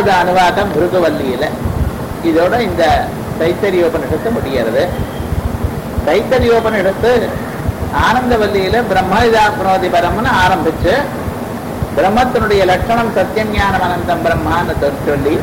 ரெண்டாவது அனுவாதம் பிருகுவல்லியில இதோட இந்த தைத்தரியோபனிஷத்து முடிகிறது தைத்தரியோபனிஷத்து ஆனந்தவல்லியில பிரம்ம பரம்னு ஆரம்பிச்சு பிரம்மத்தினுடைய லட்சணம் சத்தியம் ஞானம் அனந்தம் பிரம்மான்னு சொல்லி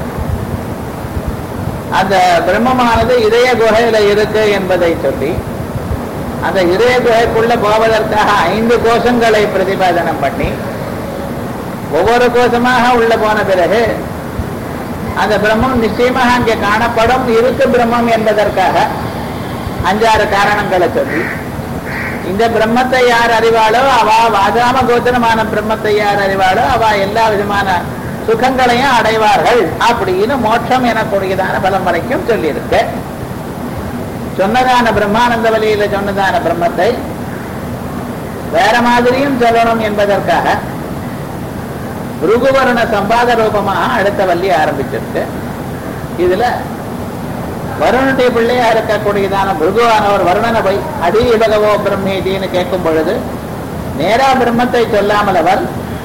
அந்த பிரம்மமானது இதய குகையில இருக்கு என்பதை சொல்லி அந்த இதய குகைக்குள்ள போவதற்காக ஐந்து கோஷங்களை பிரதிபாதனம் பண்ணி ஒவ்வொரு கோஷமாக உள்ள போன பிறகு அந்த பிரம்மம் நிச்சயமாக அங்கே காணப்படும் இருக்கு பிரம்மம் என்பதற்காக அஞ்சாறு காரணங்களை சொல்லி இந்த பிரம்மத்தை யார் அறிவாளோ அவ வாதாம கோச்சரமான பிரம்மத்தை யார் அறிவாளோ அவ எல்லா விதமான சுகங்களையும் அடைவார்கள் அப்படின்னு மோட்சம் எனக்கூடியதான பலம் வரைக்கும் சொல்லியிருக்கு சொன்னதான பிரம்மானந்த வழியில சொன்னதான பிரம்மத்தை வேற மாதிரியும் சொல்லணும் என்பதற்காக ருகுவர்ண சம்பாத ரூபமாக அடுத்த வள்ளி ஆரம்பிச்சிருக்கு இதுல வருணனுடைய பிள்ளையா இருக்கக்கூடியதான பிருகுவானவர் வருணனை போய் அடி பகவோ பிரம்மேதின்னு கேட்கும் பொழுது நேரா பிரம்மத்தை சொல்லாமல் அவர்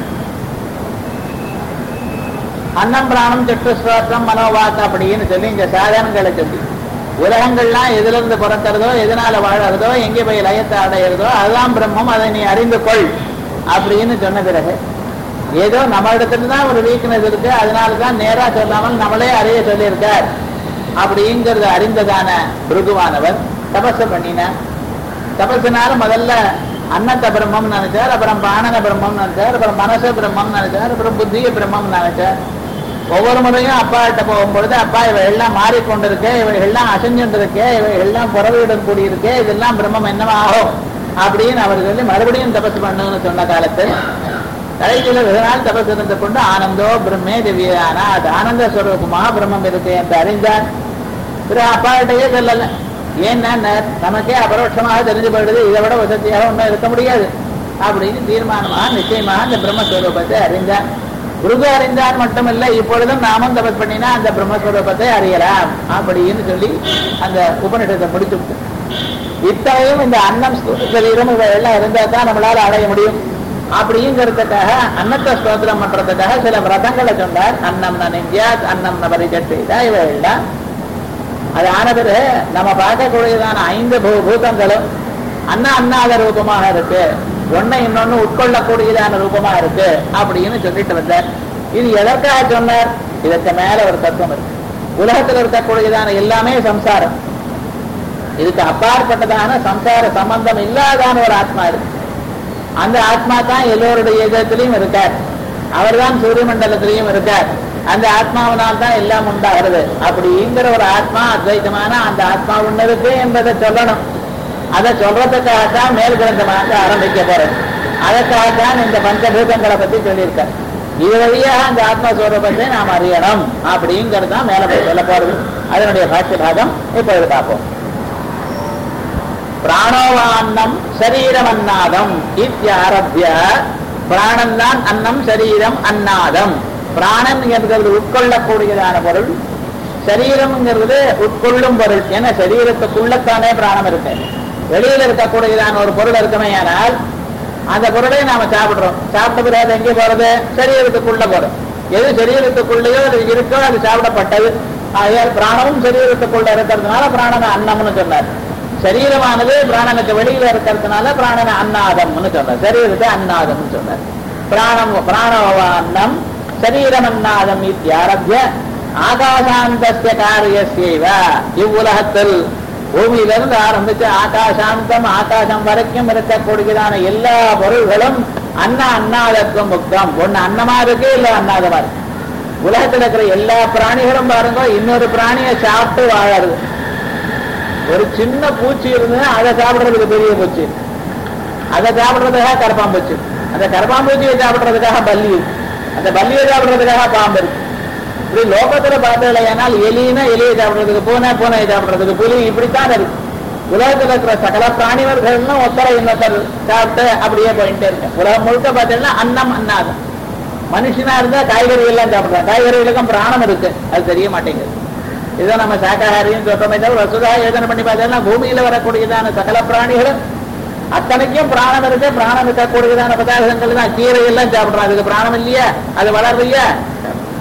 அன்னம் பிராணம் சற்றுஸ்வாசம் மனோவாக் அப்படின்னு சொல்லி இந்த சாதனங்களை சொல்லி உலகங்கள்லாம் எதுல இருந்து பிறக்கிறதோ எதனால வாழறதோ எங்கே போய் லயத்தை அடையிறதோ அதுதான் பிரம்மம் அதை நீ அறிந்து கொள் அப்படின்னு சொன்ன பிறகு ஏதோ நம்ம இடத்துல தான் ஒரு வீக்னஸ் இருக்கு அதனால தான் நேரா சொல்லாமல் நம்மளே அறிய சொல்லியிருக்கார் அப்படிங்கிறத அறிந்ததான பிருகுவானவர் தபச பண்ணினார் தபசுனால முதல்ல அன்னத்த பிரம்மம் நினைச்சார் அப்புறம் பானன பிரம்மம் நினைச்சார் அப்புறம் மனச பிரம்மம் நினைச்சார் அப்புறம் புத்திய பிரம்மம் நினைச்சார் ஒவ்வொரு முறையும் அப்பா கிட்ட போகும்பொழுது அப்பா இவை எல்லாம் மாறிக்கொண்டிருக்கே இவை எல்லாம் அசைஞ்சுருக்கே இவை எல்லாம் புறவிடம் கூடியிருக்கே இதெல்லாம் பிரம்மம் என்னவாகும் அப்படின்னு அவர் சொல்லி மறுபடியும் தபசு பண்ணுன்னு சொன்ன காலத்தில் கடைசியில வெகு நாள் தபசு இருந்து கொண்டு ஆனந்தோ பிரம்மே திவ்யானா அது ஆனந்த ஸ்வரூபமாக பிரம்மம் இருக்கு என்று அறிந்தார் திரு அப்பாட்டையே சொல்லல ஏன்னா நமக்கே அபரோட்சமாக தெரிஞ்சு போயிடுது இதை விட வசதியாக ஒன்றும் இருக்க முடியாது அப்படின்னு தீர்மானமாக நிச்சயமாக அந்த பிரம்மஸ்வரூபத்தை அறிந்தார் குருகு அறிந்தார் மட்டுமல்ல இப்பொழுதும் நாமும் தபஸ் பண்ணினா அந்த பிரம்மஸ்வரூபத்தை அறியலாம் அப்படின்னு சொல்லி அந்த உபநிஷத்தை முடிச்சு விட்டு இத்தனையும் இந்த அன்னம் சரீரம் இவையெல்லாம் இருந்தா தான் நம்மளால அடைய முடியும் அப்படிங்கிறதுக்காக அன்னத்தை ஸ்தோத்திரம் பண்றதுக்காக சில விரதங்களை சொன்னார் அன்னம் நெஞ்சியாத் அன்னம் நபரிஜட்டா இவையெல்லாம் அது ஆன பிறகு நம்ம பார்க்கக்கூடியதான ஐந்து பூ பூதங்களும் அண்ணா அண்ணாத ரூபமாக இருக்கு ஒன்னை இன்னொன்னு உட்கொள்ளக்கூடியதான ரூபமா இருக்கு அப்படின்னு சொல்லிட்டு வந்தார் இது எதற்காக சொன்னார் இதற்கு மேல ஒரு தத்துவம் இருக்கு உலகத்தில் இருக்கக்கூடியதான எல்லாமே சம்சாரம் இதுக்கு அப்பாற்பட்டதான சம்சார சம்பந்தம் இல்லாதான ஒரு ஆத்மா இருக்கு அந்த ஆத்மா தான் எல்லோருடைய இதயத்திலையும் இருக்கார் அவர் தான் சூரிய மண்டலத்திலையும் இருக்கார் அந்த ஆத்மாவினால் தான் எல்லாம் உண்டாகிறது அப்படிங்கிற ஒரு ஆத்மா அத்வைத்தமான அந்த ஆத்மா ஒண்ணு இருக்கு என்பதை சொல்லணும் அதை சொல்றதுக்காகத்தான் மேல் கிரந்தமாக ஆரம்பிக்க போறது அதற்காகத்தான் இந்த பஞ்சபூதங்களை பத்தி சொல்லியிருக்கார் இது வழியாக அந்த ஆத்மஸ்வரூபத்தை நாம் அறியணும் அப்படிங்கிறது தான் மேல போய் சொல்ல போறது அதனுடைய பாட்சிய பாகம் இப்பொழுது பார்ப்போம் பிராணோவான்னம் சரீரம் அன்னாதம் இத்தியாரபிய பிராணம் தான் அன்னம் சரீரம் அன்னாதம் பிராணன் என்கிறது உட்கொள்ளக்கூடியதான பொருள் சரீரம்ங்கிறது உட்கொள்ளும் பொருள் ஏன்னா சரீரத்துக்குள்ளத்தானே பிராணம் இருக்கு வெளியில இருக்கக்கூடியதான ஒரு பொருள் இருக்குமே ஆனால் அந்த பொருளை நாம சாப்பிடுறோம் சாப்பிட்ட பிறகு அது எங்கே போறது சரீரத்துக்குள்ள போறது எது சரீரத்துக்குள்ளேயோ அது இருக்கோ அது சாப்பிடப்பட்டது ஆகையால் பிராணமும் சரீரத்துக்குள்ள இருக்கிறதுனால பிராணன அன்னம்னு சொன்னார் சரீரமானது பிராணனுக்கு வெளியில இருக்கிறதுனால பிராணன அன்னாதம்னு சொன்னார் சரீரத்தை அன்னாதம்னு சொன்னார் பிராணம் பிராணவ அன்னம் சரீரம் அன்னாதம் இத்தியாரபிய ஆகாசாந்தஸ்ய காரியசேவ இவ்வுலகத்தில் பூமியிலிருந்து ஆரம்பிச்சு ஆகாசாந்தம் ஆகாசம் வரைக்கும் இருக்கக்கூடியதான எல்லா பொருள்களும் அன்ன அன்னாதத்துவம் முக்தம் ஒண்ணு அன்னமா இருக்கு இல்ல அன்னாதமா இருக்கு உலகத்தில் இருக்கிற எல்லா பிராணிகளும் பாருங்க இன்னொரு பிராணியை சாப்பிட்டு வாழறது ஒரு சின்ன பூச்சி இருந்ததுன்னா அதை சாப்பிடுறதுக்கு பெரிய பூச்சி அதை சாப்பிடுறதுக்காக கரப்பாம்பூச்சி அந்த கரப்பாம்பூச்சியை சாப்பிடுறதுக்காக பல்லி இருக்கு அந்த பல்லியை சாப்பிடுறதுக்காக பாம்பு இருக்கு இப்படி லோகத்துல பார்த்தீங்களேனால் எலினா எலியை சாப்பிடுறதுக்கு பூனை பூனையை சாப்பிடுறதுக்கு புலி இப்படித்தான் இருக்கு உலகத்துல இருக்கிற சகல பிராணிவர்கள்னு ஒத்தரை இன்னொருத்தர் சாப்பிட்டு அப்படியே போயிட்டே இருக்கு உலகம் முழுக்க பார்த்தீங்கன்னா அன்னம் அன்னாதம் மனுஷனா இருந்தா காய்கறி எல்லாம் சாப்பிடுறாங்க காய்கறிகளுக்கும் பிராணம் இருக்கு அது தெரிய மாட்டேங்குது இதை நம்ம சாக்காகாரியும் சொல்றோமே தவிர வசுதா யோஜனை பண்ணி பார்த்தீங்கன்னா பூமியில வரக்கூடியதான சகல பிராணிகளும் அத்தனைக்கும் பிராணம் இருக்கு பிராணம் இருக்கக்கூடியதான பதார்த்தங்கள் தான் கீரை எல்லாம் சாப்பிடுறோம் அதுக்கு பிராணம் இல்லையா அது வளர்லையா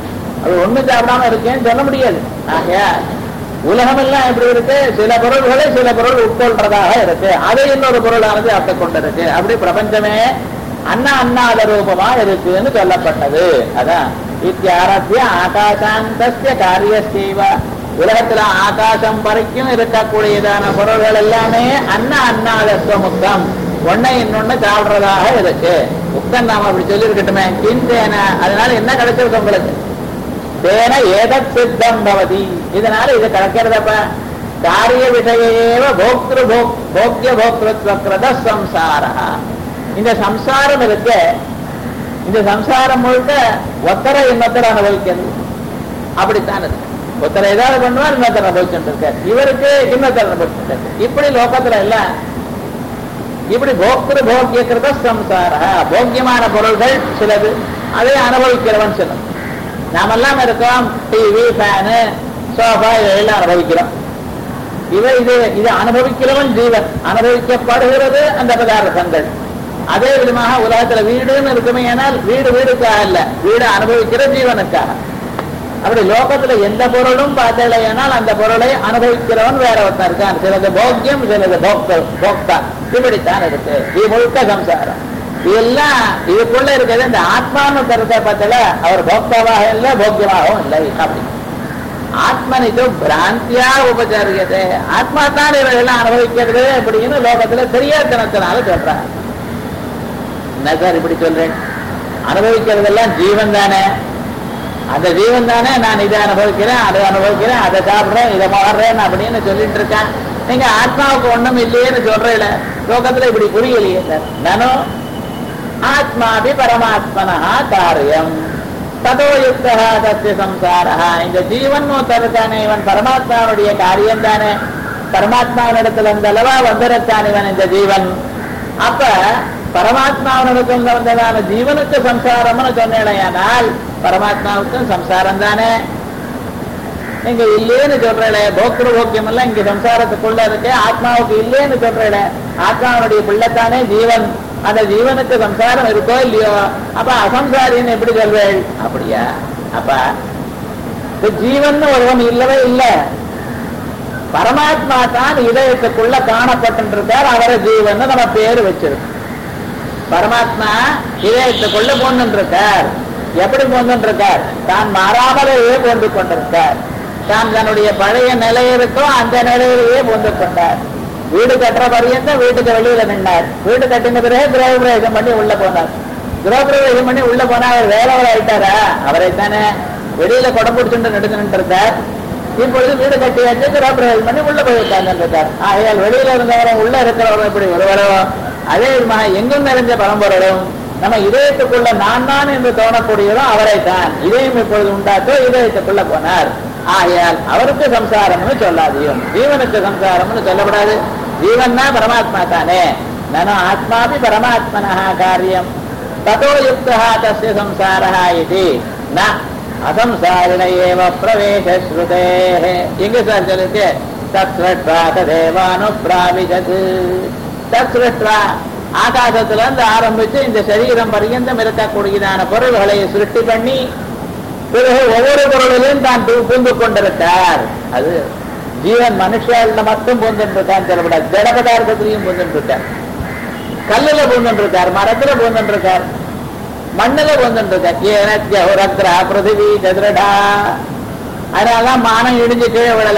அது ஒண்ணும் சாப்பிடாம இருக்கேன்னு சொல்ல முடியாது ஆகையா உலகமெல்லாம் எப்படி இருக்கு சில பொருள்களை சில பொருள் உட்கொள்றதாக இருக்கு அதை இன்னொரு பொருளானது அப்ப கொண்டிருக்கு அப்படி பிரபஞ்சமே அண்ணா அண்ணாத ரூபமா இருக்குன்னு சொல்லப்பட்டது அதான் இத்தியாரத்திய ஆகாசாந்தஸ்ய காரியஸ்தீவ உலகத்துல ஆகாசம் வரைக்கும் இருக்கக்கூடியதான பொருள்கள் எல்லாமே அண்ணா அண்ணாதத்துவ முக்தம் ஒன்னை இன்னொன்னு சாப்பிடுறதாக இருக்கு முக்தன் நாம அப்படி சொல்லியிருக்கட்டுமே கிந்தேன அதனால என்ன கிடைச்சிருக்கு உங்களுக்கு தேன ஏதத் சித்தம் பவதி இதனால இது கிடைக்கிறதப்ப காரிய விஷயேவ போக்திரு போக் போக்கிய போக்திருத்வ கிருத சம்சார இந்த சம்சாரம் இருக்கு இந்த சம்சாரம் முழுக்க ஒத்தரை இன்னொத்தரை அனுபவிக்கிறது அப்படித்தான் இருக்கு ஒருத்தர் ஏதாவது பண்ணுவார் இன்னொருத்தர் அனுபவிச்சுட்டு இருக்கார் இவருக்கு இன்னொருத்தர் அனுபவிச்சுட்டு இருக்கார் இப்படி லோகத்துல எல்லாம் இப்படி போக்திரு போக்கிய கிருத சம்சார போக்கியமான பொருள்கள் சிலது அதை அனுபவிக்கிறவன் சிலது நாமெல்லாம் இருக்கோம் டிவி ஃபேனு சோஃபா இதெல்லாம் அனுபவிக்கிறோம் இவ இது இது அனுபவிக்கிறவன் ஜீவன் அனுபவிக்கப்படுகிறது அந்த பதார்த்தங்கள் அதே விதமாக உலகத்துல வீடுன்னு இருக்குமே ஏனால் வீடு வீடுக்காக இல்ல வீடு அனுபவிக்கிற ஜீவனுக்காக அப்படி லோகத்துல எந்த பொருளும் பார்த்தலையானால் அந்த பொருளை அனுபவிக்கிறவன் வேற ஒருத்தன் இருக்கான் சிலது போக்கியம் சிலது போக்த போக்தா இப்படித்தான் இருக்கு இது முழுக்க சம்சாரம் இதெல்லாம் இதுக்குள்ள இருக்கிறது இந்த ஆத்மான்னு கருத்தை பார்த்தல அவர் போக்தாவாக இல்லை போக்கியமாகவும் இல்லை அப்படி ஆத்மனிது பிராந்தியா உபச்சாரியதே ஆத்மா தான் இவையெல்லாம் அனுபவிக்கிறது அப்படின்னு லோகத்துல தெரியாதனத்தினால சொல்றாங்க என்ன சார் இப்படி சொல்றேன் அனுபவிக்கிறதெல்லாம் ஜீவன் தானே அந்த ஜீவன் தானே நான் இதை அனுபவிக்கிறேன் அதை அனுபவிக்கிறேன் அதை சாப்பிடுறேன் இதை மாறுறேன் அப்படின்னு சொல்லிட்டு இருக்கேன் நீங்க ஆத்மாவுக்கு ஒண்ணும் இல்லையேன்னு சொல்றேன் லோகத்துல இப்படி புரியலையே சார் நானும் ஆத்மாபி பரமாத்மனா காரியம் ததோ யுக்தா தஸ்ய சம்சாரா இந்த ஜீவன் ஒருத்தருக்கானே இவன் பரமாத்மாவுடைய காரியம் தானே பரமாத்மாவினிடத்துல இந்த அளவா வந்திருக்கான் இவன் இந்த ஜீவன் அப்ப பரமாத்மாவினிடத்துல வந்ததான ஜீவனுக்கு சம்சாரம்னு சொன்னேனால் பரமாத்மாவுக்கும் சம்சாரம் தானே நீங்க இல்லேன்னு சொல்றல போக்திரு போக்கியம் எல்லாம் இங்க சம்சாரத்துக்குள்ள இருக்கு ஆத்மாவுக்கு இல்லேன்னு சொல்றல ஆத்மாவுடைய பிள்ளைத்தானே ஜீவன் அந்த ஜீவனுக்கு சம்சாரம் இருக்கோ இல்லையோ அப்ப அசம்சாரின்னு எப்படி சொல்வேள் அப்படியா அப்ப இந்த ஜீவன் ஒருவன் இல்லவே இல்லை பரமாத்மா தான் இதயத்துக்குள்ள காணப்பட்டிருக்கார் அவரை ஜீவன் நம்ம பேரு வச்சிருக்கோம் பரமாத்மா இதயத்துக்குள்ள போன்றிருக்கார் எப்படி போன்றிருக்கார் தான் மாறாமலேயே போன்று கொண்டிருக்கார் தான் தன்னுடைய பழைய நிலை இருக்கோ அந்த நிலையிலேயே போன்று கொண்டார் வீடு கட்டுற பரியந்த வீட்டுக்கு வெளியில நின்றார் வீடு கட்டின பிறகு கிரக பிரவேசம் பண்ணி உள்ள போனார் கிரக பிரவேசம் பண்ணி உள்ள போனா அவர் வேலைவர் ஆயிட்டாரா அவரை தானே வெளியில குடம் பிடிச்சுட்டு நடுக்க நின்றிருக்கார் இப்பொழுது வீடு கட்டியாச்சு கிரக பிரவேசம் பண்ணி உள்ள போய் உட்கார்ந்துருக்கார் ஆகையால் வெளியில இருந்தவரும் உள்ள இருக்கிறவரும் இப்படி ஒருவரோ அதே விதமாக எங்கும் நிறைஞ்ச பரம்பொருளும் நம்ம இதயத்துக்குள்ள நான் தான் என்று தோணக்கூடியதும் அவரைத்தான் இதயம் இப்பொழுது உண்டாக்கோ இதயத்துக்குள்ள போனார் ஆகையால் அவருக்கு சம்சாரம்னு சொல்லாதியும் ஜீவனுக்கு சம்சாரம்னு சொல்லப்படாது ஜீவன் தான் பரமாத்மா தானே நானும் ஆத்மாபி பரமாத்மனா காரியம் ததோ யுக்தா தஸ்ய சம்சாரः இது ந அசம்சாரிண ஏவ பிரவேச ஸ்ருதே எங்க சார் சொல்லிருக்கு தத் ஸ்ரஷ்டா ததேவானுப்ராவிசது தத் ஸ்ரஷ்டா ஆகாசத்துல இருந்து ஆரம்பிச்சு இந்த சரீரம் பரியந்தம் இருக்கக்கூடியதான பொருள்களை சிருஷ்டி பண்ணி பிறகு ஒவ்வொரு பொருளிலும் தான் பூ- பூந்து கொண்டிருக்கார் அது ஜீவன் மனுஷால மட்டும் பூந்துட்டு இருக்கான்னு சொல்லப்படாது ஜட பதார்த்தத்திலையும் பூந்துட்டு இருக்கார் கல்லுல பூந்துட்டு இருக்கார் மரத்துல பூந்துட்டு இருக்கார் மண்ணுல பூந்துட்டு இருக்கார் ஏனத்ய உரத்ரா பிருத்திவி சதுரடா அதனாலதான் மானம் இடிஞ்சு கீழே விடல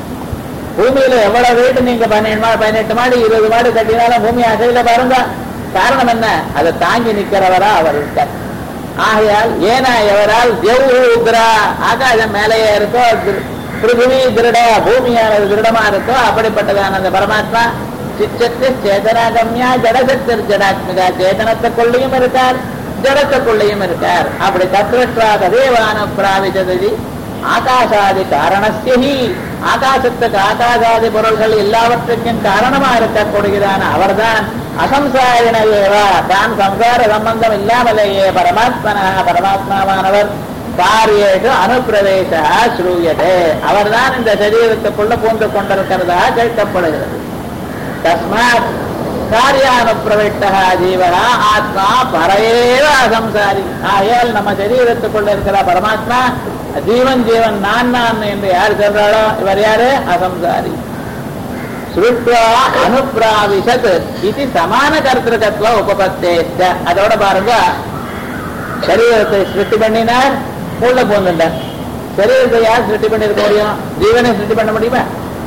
பூமியில எவ்வளவு வீடு நீங்க பன்னெண்டு மாடி பதினெட்டு மாடி இருபது மாடி கட்டினாலும் பூமி அசையில பாருங்க காரணம் என்ன அதை தாங்கி நிக்கிறவரா அவர் இருக்கார் ஆகையால் ஏனா எவரால் ஜெவ்ரா ஆகாசம் மேலேயே இருக்கோ திரு- பிருத்திவி திருட பூமியானது திருடமா இருக்கோ அப்படிப்பட்டதான அந்த பரமாத்மா சிச்சத்து சேதனாகம்யா ஜடசத்திர் ஜடாத்மிகா சேதனத்துக்குள்ளேயும் இருக்கார் ஜடத்துக்குள்ளேயும் இருக்கார் அப்படி தத்ரஷ்டா ததேவான பிராவிஜதி ஆகாசாதி காரணஸ்யஹி ஆகாசத்துக்கு ஆகாசாதி பொருள்கள் எல்லாவற்றுக்கும் காரணமா இருக்கக்கூடியதான அவர்தான் அசம்சாரிண ஏவா தான் சம்சார சம்பந்தம் இல்லாமலேயே பரமாத்மனா பரமாத்மாவானவர் காரியேஷு அனுப்பிரவேச ஸ்ரூயதே அவர்தான் இந்த சரீரத்துக்குள்ள பூந்து கொண்டிருக்கிறதா கேட்கப்படுகிறது தஸ்மாத் காரியானுப்பிரவிட்டா ஜீவனா ஆத்மா பரையேவ அசம்சாரி ஆகையால் நம்ம சரீரத்துக்குள்ள இருக்கிற பரமாத்மா ஜீவன் ஜீவன் நான் நான் என்று யார் சொல்றாளோ இவர் யாரு அசம்சாரி ஸ்ருத்வா அனுப்பிராவிசத் இது சமான கர்த்திருக்கத்துவ உபபத்தேச்ச அதோட பாருங்க சரீரத்தை சிருஷ்டி பண்ணினார் உள்ள போந்துட்டார் சரீரத்தை யார் சிருஷ்டி பண்ணிருக்க முடியும் ஜீவனை சிருஷ்டி பண்ண முடியுமா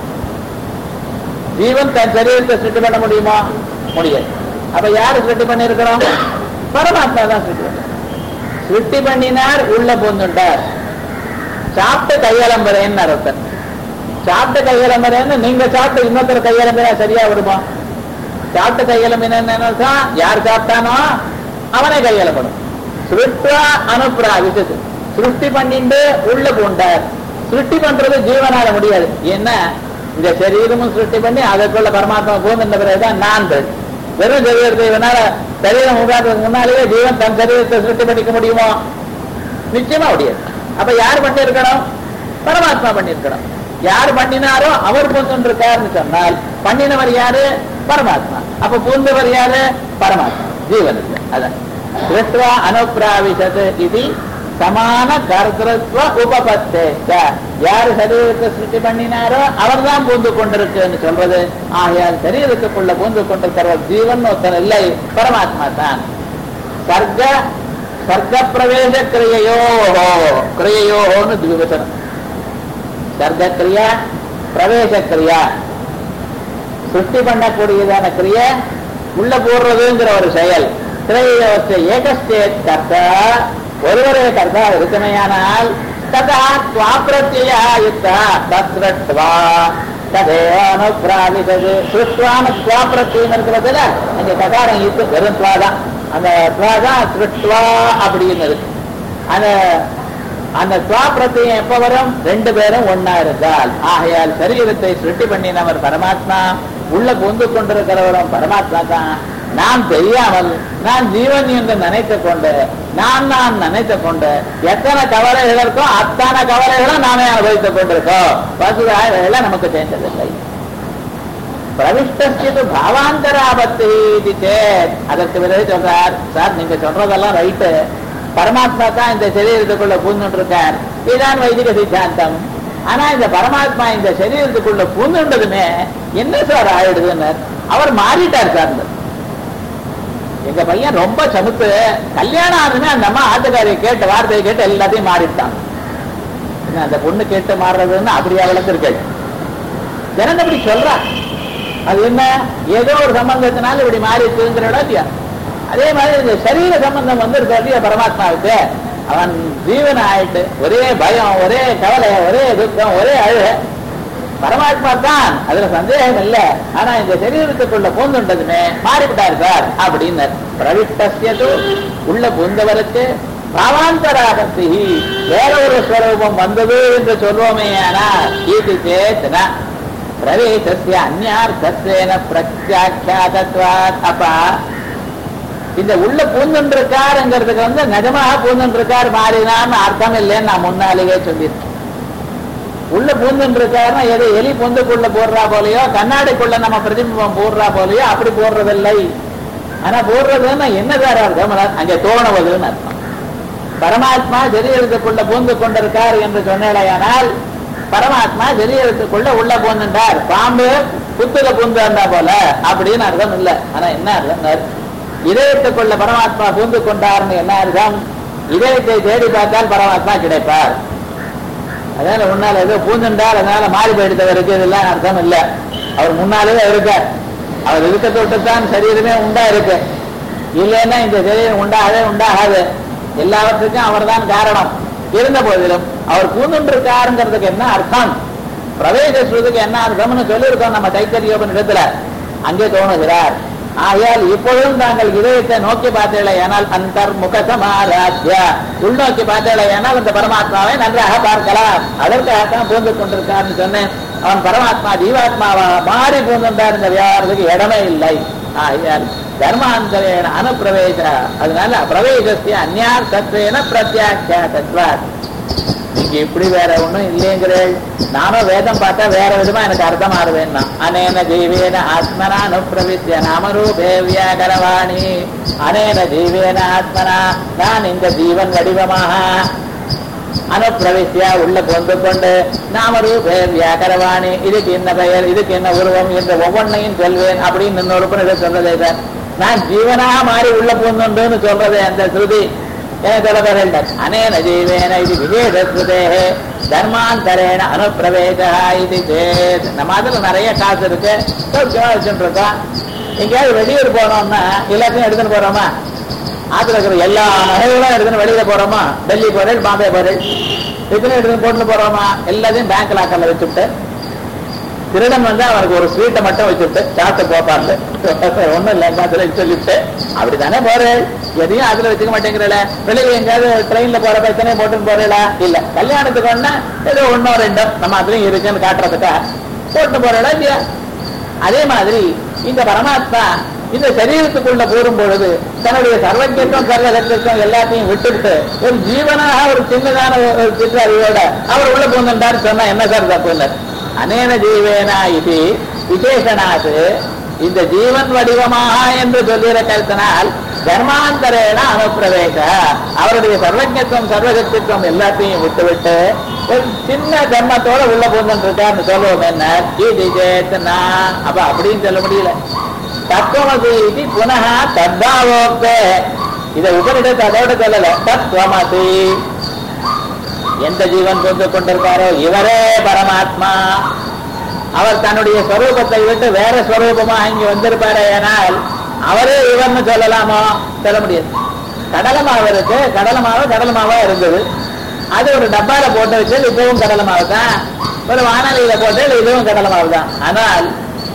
ஜீவன் தன் சரீரத்தை சிருஷ்டி பண்ண முடியுமா முடியாது அப்ப யாரு சிருஷ்டி பண்ணிருக்கிறோம் பரமாத்மா தான் சிருஷ்டி பண்ண சிருஷ்டி பண்ணினார் உள்ள போந்துட்டார் சாப்பிட்ட கையலம்புறேன்னு அர்த்தம் சாப்பிட்ட கையலம்புறேன்னு நீங்க சாப்பிட்டு இன்னொருத்தர் கையலம்பினா சரியா வருமா சாப்பிட்ட கையலம்பினா யார் சாப்பிட்டானோ அவனே கையலம்படும் சிருஷ்டா அனுப்புறா விசத்து சிருஷ்டி பண்ணிட்டு உள்ள பூண்டார் சிருஷ்டி பண்றது ஜீவனால முடியாது என்ன இந்த சரீரமும் சிருஷ்டி பண்ணி அதற்குள்ள பரமாத்மா பூந்த பிறகுதான் நான் பெண் வெறும் சரீரத்தை இவனால சரீரம் உண்டாடுறதுக்கு முன்னாலேயே ஜீவன் தன் சரீரத்தை சிருஷ்டி பண்ணிக்க முடியுமோ நிச்சயமா முடியாது அப்ப யார் பண்ணிருக்கணும் பரமாத்மா பண்ணிருக்கணும் யார் பண்ணினாரோ அவர் பூந்துருக்காருன்னு சொன்னால் பண்ணினவர் யாரு பரமாத்மா அப்ப பூந்தவர் யாரு பரமாத்மா ஜீவன் இல்லை அதான் கிருத்வா அனுப்பிராவிசத் இது சமான கர்த்தத்துவ உபபத்தேச்ச யாரு சரீரத்தை சிருஷ்டி பண்ணினாரோ அவர் தான் பூந்து கொண்டிருக்குன்னு சொல்றது ஆகையால் சரீரத்துக்குள்ள பூந்து கொண்டிருக்கிற ஜீவன் ஒருத்தன் இல்லை பரமாத்மா தான் சர்க்க சர்க்க பிரவேச கிரியையோ கிரியையோன்னு திவிவசனம் சர்க்க கிரியா பிரவேச கிரியா சிருஷ்டி பண்ணக்கூடியதான கிரிய உள்ள போடுறதுங்கிற ஒரு செயல் கிரையோச்ச ஏகஸ்டேட் கர்த்தா ஒருவரே கர்த்தா இருக்குமையானால் ததா துவாப்பிரத்யா யுக்தா தத்ரட்வா ததேவானுப்பிராவிசது சிருஷ்டுவான துவாப்பிரத்தியம் இருக்கிறதுல அங்க ககாரம் இருக்கு வெறும் துவா தான் அந்த துவா தான் சிருஷ்டுவா அப்படின்னு இருக்கு அந்த அந்த துவாப்பிரத்தியம் எப்ப வரும் ரெண்டு பேரும் ஒன்னா இருந்தால் ஆகையால் சரீரத்தை சிருஷ்டி பண்ணினவர் பரமாத்மா உள்ள புந்து கொண்டிருக்கிறவரும் பரமாத்மா தான் நான் தெரியாமல் நான் ஜீவன் என்று நினைத்துக் கொண்டு நான் நான் நினைத்துக் கொண்டு எத்தனை கவலைகள் இருக்கோ அத்தனை கவலைகளும் நாமே அனுபவித்துக் கொண்டிருக்கோம் பசுதாயில நமக்கு சேர்ந்ததில்லை பிரவிஷ்டஸ்து பாவாந்தராபத்து இது சேத் அதற்கு பிறகு சொல்றார் சார் நீங்க சொல்றதெல்லாம் ரைட்டு பரமாத்மா தான் இந்த சரீரத்துக்குள்ள பூந்துட்டு இருக்கார் இதுதான் வைதிக சித்தாந்தம் ஆனா இந்த பரமாத்மா இந்த சரீரத்துக்குள்ள பூந்துட்டதுமே என்ன சார் ஆயிடுதுன்னு அவர் மாறிட்டார் சார் எங்க பையன் ரொம்ப சமுத்து கல்யாணம் ஆகுதுமே அந்த அம்மா ஆட்டுக்காரியை கேட்ட வார்த்தையை கேட்டு எல்லாத்தையும் மாறிட்டான் என்ன அந்த பொண்ணு கேட்டு மாறுறதுன்னு அப்படியே வளர்ந்துருக்காள் ஜனங்க இப்படி சொல்றா அது என்ன ஏதோ ஒரு சம்பந்தத்தினால இப்படி மாறிட்டுங்கிற இடம் இல்லையா அதே மாதிரி இந்த சரீர சம்பந்தம் வந்திருக்க இல்லையா பரமாத்மாவுக்கு அவன் ஜீவன் ஆயிட்டு ஒரே பயம் ஒரே கவலை ஒரே துக்கம் ஒரே அழுக பரமாத்மா தான் அதுல சந்தேகம் இல்ல ஆனா இந்த சரீரத்துக்குள்ள பூந்துண்டதுமே மாறிவிட்டார் சார் அப்படின்னு பிரவிஷ்டசியது உள்ள பூந்தவருக்கு பாவாந்தராகத்தி வேற ஒரு ஸ்வரூபம் வந்தது என்று சொல்வோமே ஆனா இது சேத்தனா பிரவேசஸ்ய அந்யார்த்தத்வேன பிரத்யாக்கியாதத்வாத் அப்பா இந்த உள்ள பூந்துருக்காருங்கிறதுக்கு வந்து நிஜமாக பூந்துருக்கார் மாறினான்னு அர்த்தம் இல்லைன்னு நான் முன்னாலேயே சொல்லியிருக்கேன் உள்ள பூந்துன்னு இருக்காருன்னா எது எலி பொந்துக்குள்ள போடுறா போலயோ கண்ணாடிக்குள்ள நம்ம பிரதிபிம்பம் போடுறா போலயோ அப்படி போடுறதில்லை ஆனா போடுறதுன்னா என்ன சார் அர்த்தம் அங்கே தோணுவதுன்னு அர்த்தம் பரமாத்மா சரீரத்துக்குள்ள பூந்து கொண்டிருக்கார் என்று சொன்னேனால் பரமாத்மா சரீரத்துக்குள்ள உள்ள பூந்துட்டார் பாம்பு புத்துல பூந்து வந்தா போல அப்படின்னு அர்த்தம் இல்லை ஆனா என்ன அர்த்தம் இதயத்துக்குள்ள பரமாத்மா பூந்து கொண்டார்னு என்ன அர்த்தம் இதயத்தை தேடி பார்த்தால் பரமாத்மா கிடைப்பார் அதனால முன்னால ஏதோ பூந்துண்டார் அதனால மாறி போயிடுத்தவருக்கு இதெல்லாம் அர்த்தம் இல்ல அவர் முன்னாலே இருக்கார் அவர் இருக்க தொட்டுத்தான் சரீரமே உண்டா இருக்கு இல்லைன்னா இந்த சரீரம் உண்டாகவே உண்டாகாது எல்லாவற்றுக்கும் அவர் தான் காரணம் இருந்த போதிலும் அவர் பூந்துண்டிருக்காருங்கிறதுக்கு என்ன அர்த்தம் பிரவேச ஸ்ருதிக்கு என்ன அர்த்தம்னு சொல்லியிருக்கோம் நம்ம தைத்தரியோபனிடத்துல அங்கே தோணுகிறார் ஆகையால் இப்பொழுதும் தாங்கள் இதயத்தை நோக்கி பார்த்தீர்களே ஆனால் அந்தர் முகசமாராத்யா உள்நோக்கி பார்த்தீர்களே ஆனால் அந்த பரமாத்மாவை நன்றாக பார்க்கலாம் அதற்காகத்தான் பூந்து கொண்டிருக்காருன்னு சொன்னேன் அவன் பரமாத்மா ஜீவாத்மாவா மாறி பூந்துட்டார் இந்த வியாபாரத்துக்கு இடமே இல்லை ஆகையால் தர்மாந்தரேன அனுப்பிரவேச அதனால பிரவேசஸ்ய அந்யார் தத்வேன பிரத்யாக்கியா தத்வாத் நீங்க இப்படி வேற ஒண்ணும் இல்லைங்கிறேள் நானும் வேதம் பார்த்தா வேற விதமா எனக்கு அர்த்தம் ஆறுவேன்னா அனேன ஜீவேன ஆத்மனா அனுப்பிரவித்திய நாமரூபே வியாகரவாணி அனேன ஜீவேன ஆத்மனா நான் இந்த ஜீவன் வடிவமாக அனுப்பிரவிசியா உள்ள கொண்டு கொண்டு நாமரூபே வியாக்கரவாணி இதுக்கு என்ன பெயர் இதுக்கு என்ன உருவம் என்ற ஒவ்வொன்றையும் சொல்வேன் அப்படின்னு இன்னொரு இதை சொல்றதே சார் நான் ஜீவனாக மாறி உள்ள பூந்துன்னு சொல்றதே அந்த ஸ்ருதி எனக்கு சொல்ல வேண்டாம் அனேன ஜீவேன இது விசேஷஸ்ருதே தர்மாந்தரேன அனுப்பிரவேசா இது சேத் நம்ம அதுல நிறைய காசு இருக்கு சௌக்கியமா வச்சுட்டு இருக்கோம் எங்கேயாவது வெளியூர் போனோம்னா எல்லாத்தையும் எடுத்துன்னு போறோமா ஆத்துல இருக்கிற எல்லா நகைகளும் எடுத்துன்னு வெளியில போறோமா டெல்லி போறேன் பாம்பே போறேன் இதுன்னு எடுத்துன்னு போட்டு போறோமா எல்லாத்தையும் பேங்க் லாக்கர்ல வச்சுட்டு திருடன் வந்து அவனுக்கு ஒரு ஸ்வீட்டை மட்டும் வச்சுட்டு சாப்பிட்டு போப்பாங்க ஒண்ணும் இல்லை அதுல சொல்லிட்டு அப்படித்தானே போறேன் எதையும் அதுல வச்சுக்க மாட்டேங்கிறல வெளியில எங்கேயாவது ட்ரெயின்ல போற பிரச்சனை போட்டுன்னு போறீங்களா இல்ல கல்யாணத்துக்கு ஒண்ணா ஏதோ ஒன்னோ ரெண்டோ நம்ம அதுலயும் இருக்குன்னு காட்டுறதுக்கா போட்டு போறீங்களா இல்லையா அதே மாதிரி இந்த பரமாத்மா இந்த சரீரத்துக்குள்ள கூறும் பொழுது தன்னுடைய சர்வஜத்துவம் சர்வசத்துவம் எல்லாத்தையும் விட்டுவிட்டு ஒரு ஜீவனாக ஒரு சின்னதான ஒரு சிற்ற அறிவோட அவர் உள்ள போந்தாரு சொன்னா என்ன சார் தப்பு அனேன ஜீவேனா இது விசேஷனாது இந்த ஜீவன் வடிவமாக என்று சொல்லியிருக்கிறதுனால் தர்மாந்தரேன அனுப்பிரவேச அவருடைய சர்வஜத்துவம் சர்வசக்தித்துவம் எல்லாத்தையும் விட்டுவிட்டு ஒரு சின்ன தர்மத்தோட உள்ள போந்துட்டு இருக்காருன்னு சொல்லுவோம் என்ன இது சேத்தனா அப்ப அப்படின்னு சொல்ல முடியல தத்துவமசி இது புனக தத்தாவோக்தே இதை உபனிடத்தை அதோட சொல்லல தத்துவமசி எந்த ஜீவன் கொண்டு கொண்டிருக்காரோ இவரே பரமாத்மா அவர் தன்னுடைய ஸ்வரூபத்தை விட்டு வேற ஸ்வரூபமா இங்க வந்திருப்பாரே ஆனால் அவரே இவர்னு சொல்லலாமோ சொல்ல முடியாது கடலமாவு இருக்கு கடலமாவு கடலமாவா இருந்தது அது ஒரு டப்பால போட்டு வச்சு இப்பவும் கடலமாவு தான் ஒரு வானொலியில போட்டு இதுவும் கடலமாவு தான் ஆனால்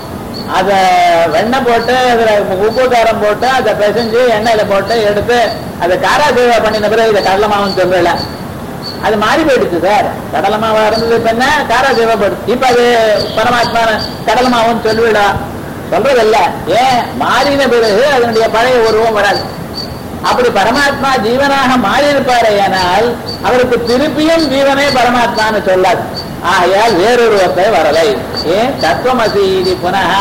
அத வெண்ணெய் போட்டு அதுல உப்பு காரம் போட்டு அதை பிசைஞ்சு எண்ணெயில போட்டு எடுத்து அதை காரா சேவை பண்ணின பிறகு இதை கடலமாவுன்னு சொல்லல அது மாறி போயிடுச்சு சார் கடலமாவா இருந்தது இப்ப என்ன காரா தேவைப்படுது இப்ப அது பரமாத்மா கடலமாவும் சொல்லிவிடா சொல்றது இல்ல ஏன் மாறின பிறகு அதனுடைய பழைய உருவம் வராது அப்படி பரமாத்மா ஜீவனாக மாறி இருப்பாரே ஆனால் அவருக்கு திருப்பியும் ஜீவனே பரமாத்மான்னு சொல்லாது ஆகையால் வேறொருவத்தை வரலை ஏன் தத்துவமசி இது புனக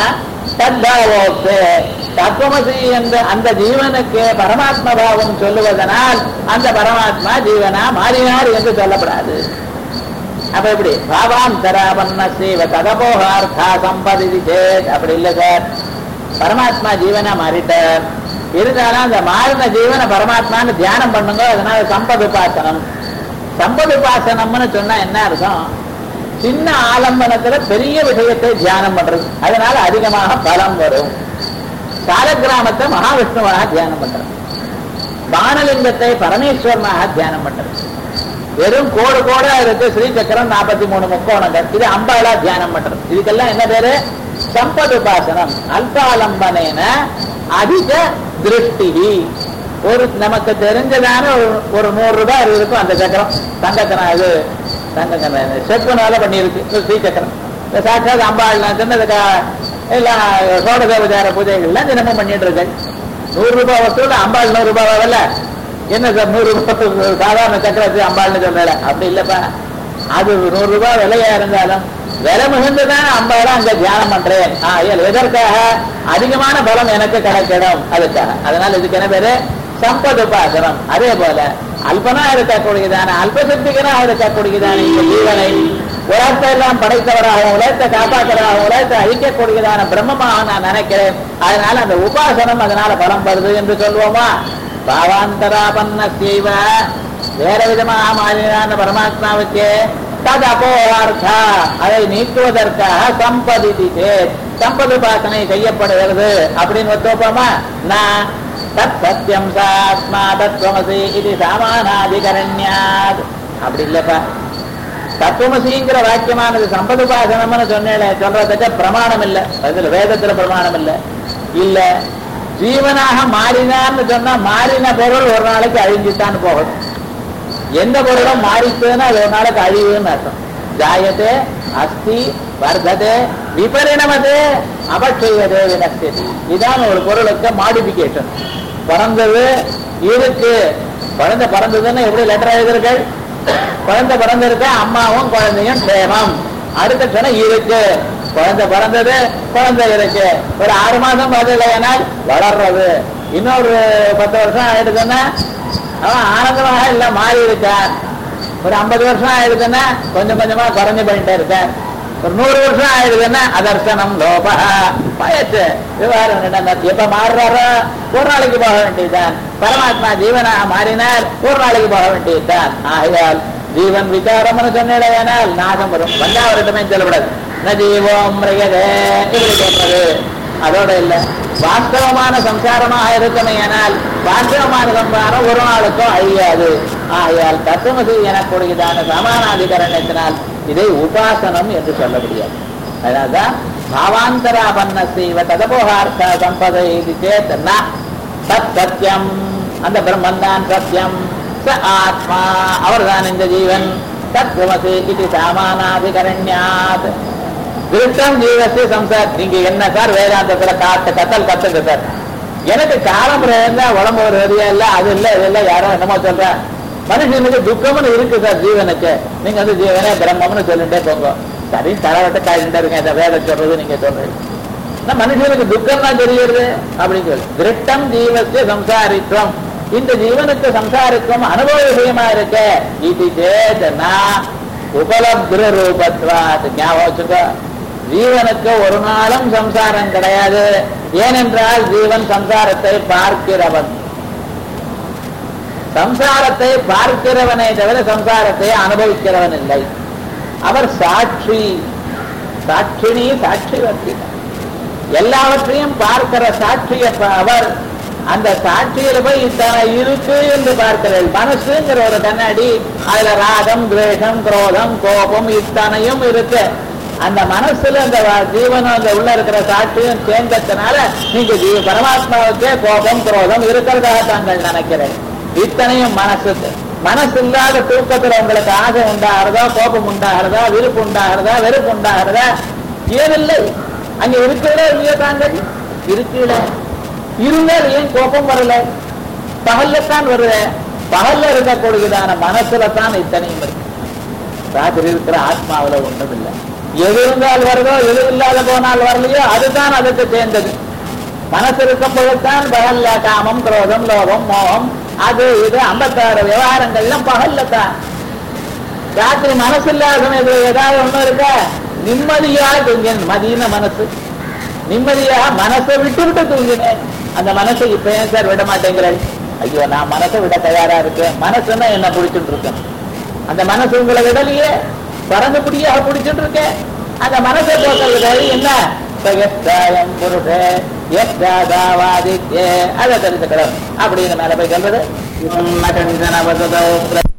தத்தாவோக்தே தத்துவமசி என்ற அந்த ஜீவனுக்கு பரமாத்ம பாவம் சொல்லுவதனால் அந்த பரமாத்மா ஜீவனா மாறினார் என்று சொல்லப்படாது அப்ப எப்படி பாவாந்தராபன்ன சேவ ததபோகார்த்தா சம்பதி சேத் அப்படி இல்லை சார் பரமாத்மா ஜீவனா மாறிட்டார் இருந்தாலும் அந்த மாறின ஜீவனை பரமாத்மான்னு தியானம் பண்ணுங்க அதனால சம்பது உபாசனம் சம்பது உபாசனம்னு சொன்னா என்ன அர்த்தம் சின்ன ஆலம்பனத்துல பெரிய விஷயத்தை தியானம் பண்றது அதனால அதிகமாக பலம் வரும் சாலக்கிராமத்தை மகாவிஷ்ணுவாக தியானம் பண்றது பானலிங்கத்தை பரமேஸ்வரனாக தியானம் பண்றது வெறும் கோடு கோடா இருக்கு ஸ்ரீ சக்கரம் நாற்பத்தி மூணு முக்கோணங்கள் இது அம்பாளா தியானம் பண்றது இதுக்கெல்லாம் என்ன பேரு சம்பது உபாசனம் அல்பாலம்பனேன அதிக திருஷ்டி ஒரு நமக்கு தெரிஞ்சதான ஒரு- ஒரு நூறு ரூபாய் இருக்கும் அந்த சக்கரம் தங்கக்கரம் இது தங்கக்கரம் செப்புனால பண்ணியிருக்கு இது ஸ்ரீ சக்கரம் இந்த சாட்சாத் அம்பாள் சின்னதுக்கா எல்லாம் சோடதேவதார பூஜைகள்லாம் தினமும் பண்ணிட்டு இருக்கு நூறு ரூபாய் வசூல் அம்பாள் நூறு ரூபாய் வரல என்ன சார் நூறு ரூபாய் சாதாரண சக்கரத்து அம்பாள்னு சொல்றேன் அப்படி இல்லப்பா அது நூறு ரூபாய் விலையா இருந்தாலும் விலை மிகுந்துதான் அம்பாளை அங்க தியானம் பண்றேன் ஆ, ஏன் எதற்காக அதிகமான பலம் எனக்கு கிடைக்கணும் அதுக்காக அதனால இதுக்கு என்ன பேரு சம்பது உபாசனம் அதே போல அல்பனா இருக்கக்கூடியதான அல்பசக்திகனாக இருக்கக்கூடியதான இந்த ஜீவனை உலகத்தை எல்லாம் படைத்தவராகவும் உலகத்தை காப்பாற்றுவராகவும் உலகத்தை அழிக்கக்கூடியதான பிரம்மமாக நான் நினைக்கிறேன் அதனால அந்த உபாசனம் அதனால பலம் வருது என்று சொல்வோமா பாவாந்தராபன்ன செய்வ வேற விதமாக மாறினான பரமாத்மாவுக்கு தது அபோகார்த்தா அதை நீக்குவதற்காக சம்பதி சம்பது உபாசனை செய்யப்படுகிறது அப்படின்னு ஒத்துப்போமா நான் தத் சத்தியம் சாத்மா தத்துவமசி இது சாமானாதிகரண்யாத் அப்படி இல்லப்பா தத்துவமசிங்கிற வாக்கியமானது சம்பதுபாசனம்னு சொன்னேன் சொல்றதுக்கு பிரமாணம் இல்ல அதுல வேதத்துல பிரமாணம் இல்ல இல்ல ஜீவனாக மாறினான்னு சொன்னா மாறின பொருள் ஒரு நாளைக்கு அழிஞ்சுட்டான்னு போகணும் எந்த பொருளும் மாறிச்சுன்னா அது ஒரு நாளைக்கு அழிவுன்னு அர்த்தம் ஜாயத்தே அஸ்தி வர்த்ததே விபரிணமதே அபட்சயதே வினஸ்தி இதான் ஒரு பொருளுக்கு மாடிபிகேஷன் பிறந்தது இருக்கு குழந்தை பிறந்ததுன்னு எப்படி லெட்டர் எழுதிருக்கள் குழந்தை பிறந்திருக்க அம்மாவும் குழந்தையும் சேமம் அடுத்த க்ஷணம் இருக்கு குழந்தை பிறந்தது குழந்தை இருக்கு ஒரு ஆறு மாசம் பதிலைனால் வளர்றது இன்னொரு பத்து வருஷம் ஆயிடுதுன்னா அவன் ஆனந்தமாக இல்ல மாறி இருக்கான் ஒரு ஐம்பது வருஷம் ஆயிடுதுன்னா கொஞ்சம் கொஞ்சமா குறைஞ்சு போயிட்டே இருக்கார் ஒரு நூறு வருஷம் ஆயிடுதுன்னா அதர்சனம் லோபா பயத்து விவகாரம் என்னன்னா எப்ப மாறுறாரோ ஒரு நாளைக்கு போக வேண்டியதுதான் பரமாத்மா ஜீவனா மாறினார் ஒரு நாளைக்கு போக வேண்டியதுதான் ஆகையால் ஜீவன் விசாரம்னு சொன்னேனால் நாகம் வரும் வந்தாவரிடமே சொல்லப்படாது ந ஜீவோம் மிருகதே இப்படி சொல்றது அதோட இல்ல வாஸ்தவமான சம்சாரமாக இருக்குமேயானால் வாஸ்தவமான சம்சாரம் ஒரு நாளுக்கும் அழியாது ஆகையால் தத்துவசி எனக்கூடியதான சமானாதிகரணத்தினால் இதை உபாசனம் என்று சொல்ல முடியாது அதனால்தான் பாவாந்தராபன்ன செய்வ ததபோகார்த்த சம்பதை இது சேத்தன்னா தத் சத்தியம் அந்த பிரம்மன் தான் சத்தியம் ச ஆத்மா அவர்தான் இந்த ஜீவன் தத்துவசி இது சாமானாதிகரண்யாத் திருட்டம் ஜீவசி சம்சார் நீங்க என்ன சார் வேதாந்தத்துல காத்த கத்தல் கத்துங்க சார் எனக்கு காலம் இருந்தா உடம்பு ஒரு வரியா இல்ல அது இல்ல இது இல்ல யாரோ என்னமோ சொல்ற மனுஷனுக்கு துக்கம்னு இருக்கு சார் ஜீவனுக்கு நீங்க வந்து ஜீவனே பிரம்மம்னு சொல்லிட்டே போங்க சரி தலைவட்ட காய்கிட்டே இருக்கேன் இந்த வேலை சொல்றது நீங்க சொல்றீங்க ஆனா மனுஷனுக்கு துக்கம் தான் தெரியுது அப்படின்னு சொல்லி திருட்டம் ஜீவசிய சம்சாரித்வம் இந்த ஜீவனுக்கு சம்சாரித்வம் அனுபவ விஷயமா இருக்க இது சேதனா உபலப்திர ரூபத்வாத் ஞாபகம் வச்சுக்கோ ஜீவனுக்கு ஒரு நாளும் சம்சாரம் கிடையாது ஏனென்றால் ஜீவன் சம்சாரத்தை பார்க்கிறவன் சம்சாரத்தை பார்க்கிறவனை தவிர சம்சாரத்தை அனுபவிக்கிறவன் இல்லை அவர் சாட்சி சாட்சினி சாட்சிவர்த்தி எல்லாவற்றையும் பார்க்கிற சாட்சிய அவர் அந்த சாட்சியில போய் இத்தனை இருக்கு என்று பார்க்கிறேன் மனசுங்கிற ஒரு கண்ணாடி அதுல ராகம் துவேஷம் குரோதம் கோபம் இத்தனையும் இருக்கு அந்த மனசுல அந்த வ- ஜீவனும் அந்த உள்ள இருக்கிற சாட்சியும் சேர்ந்ததுனால நீங்க ஜீவ பரமாத்மாவுக்கே கோபம் குரோதம் இருக்கிறதாக தாங்கள் நினைக்கிறேன் இத்தனையும் மனசுக்கு மனசு இல்லாத தூக்கத்துல உங்களுக்கு ஆசை உண்டாகிறதா கோபம் உண்டாகிறதா விருப்பு உண்டாகிறதா வெறுப்பு உண்டாகிறதா ஏதில்லை அங்க இருக்கிறதா இல்லையோ தாங்கள் இருக்கல இருந்தால் ஏன் கோபம் வரல பகல்லத்தான் வருது பகல்ல இருக்கக்கூடியதான மனசுல தான் இத்தனையும் இருக்கு ராத்திரி இருக்கிற ஆத்மாவுல ஒண்ணும் இல்லை எது இருந்தால் வருதோ எது இல்லாத போனால் வரலையோ அதுதான் அதுக்கு சேர்ந்தது மனசு இருக்கும் பொழுதுதான் பகல்ல காமம் குரோதம் லோகம் மோகம் அது இது ஐம்பத்தாறு விவகாரங்கள்லாம் பகல்ல தான் ராத்திரி மனசு இல்லாத சமயத்துல ஏதாவது ஒண்ணு இருக்கா நிம்மதியா தூங்கின மதியின மனசு நிம்மதியா மனசை விட்டு விட்டு தூங்கினேன் அந்த மனசை இப்ப ஏன் சார் விட மாட்டேங்கிறேன் ஐயோ நான் மனசை விட தயாரா இருக்கேன் மனசுன்னா என்ன பிடிச்சிட்டு இருக்கேன் அந்த மனசு உங்களை விடலையே பறந்து பிடியாக பிடிச்சிட்டு இருக்கேன் அந்த மனசை போக்குறது வழி என்ன சகஸ்தாயம் புருஷே எஸ்தாதாவாதித்யே அதை தெரிஞ்சுக்கிறோம் அப்படின்னு மேல போய் சொல்றது